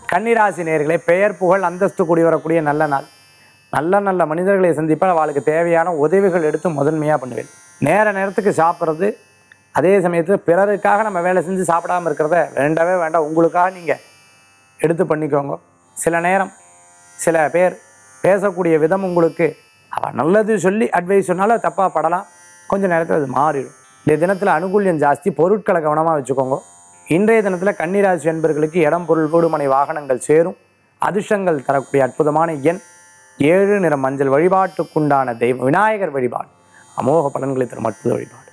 கன்னிராசி நேர்களே பெயர் புகழ் அந்தஸ்து கூடி வரக்கூடிய நல்ல நாள் நல்ல நல்ல மனிதர்களை சந்திப்பால் அவளுக்கு தேவையான உதவிகள் எடுத்து முதன்மையாக பண்ணுவேன் நேர நேரத்துக்கு சாப்பிட்றது அதே சமயத்தில் பிறருக்காக நம்ம வேலை செஞ்சு சாப்பிடாம இருக்கிறத வேண்டவே வேண்டாம் உங்களுக்காக நீங்கள் எடுத்து பண்ணிக்கோங்க சில நேரம் சில பேர் பேசக்கூடிய விதம் உங்களுக்கு அவள் நல்லது சொல்லி அட்வைஸ் சொன்னாலும் தப்பாக படலாம் கொஞ்ச நேரத்தில் அது மாறிடும் இந்த தினத்தில் அனுகூல்யம் ஜாஸ்தி பொருட்களை கவனமாக வச்சுக்கோங்க இன்றைய தினத்தில் கன்னிராசி என்பர்களுக்கு இடம் பொருள் வீடுமனை வாகனங்கள் சேரும் அதிர்ஷ்டங்கள் தரக்கூடிய அற்புதமான எண் ஏழு நிற மஞ்சள் வழிபாட்டுக்குண்டான தெய்வம் விநாயகர் வழிபாடு அமோக பலன்களை தரும் அற்புத வழிபாடு